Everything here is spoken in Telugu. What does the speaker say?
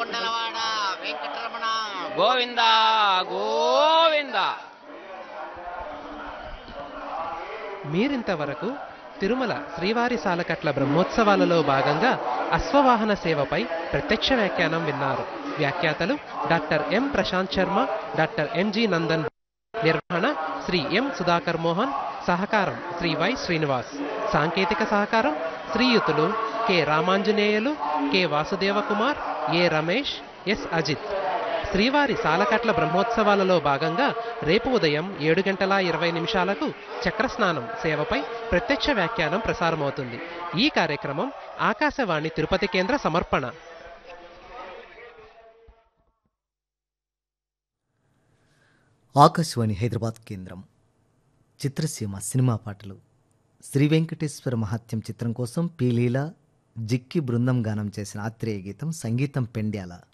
కొండలవాడ వెంకటరమణ గోవింద గోవింద మీరింతవరకు తిరుమల శ్రీవారి సాలకట్ల బ్రహ్మోత్సవాలలో భాగంగా అశ్వవాహన సేవపై ప్రత్యక్ష వ్యాఖ్యానం విన్నారు వ్యాఖ్యాతలు doctor M Prashant Sharma doctor MG Nandan నిర్వహణ శ్రీ ఎం సుధాకర్ మోహన్ సహకారం శ్రీ వై శ్రీనివాస్ సాంకేతిక సహకారం శ్రీయుతులు K Ramanjaneyulu K Vasudeva Kumar A Ramesh S Ajit శ్రీవారి సాలకట్ల బ్రహ్మోత్సవాలలో భాగంగా రేపు ఉదయం ఏడు గంటల ఇరవై నిమిషాలకు చక్రస్నానం సేవపై ప్రత్యక్ష వ్యాఖ్యానం ప్రసారమవుతుంది ఈ కార్యక్రమం ఆకాశవాణి తిరుపతి కేంద్ర సమర్పణ ఆకాశవాణి హైదరాబాద్ కేంద్రం చిత్రసీమ సినిమా పాటలు శ్రీ వెంకటేశ్వర మహాత్యం చిత్రం కోసం పి లీల జిక్కి బృందం గానం చేసిన ఆత్రేయ గీతం సంగీతం పెండ్యాల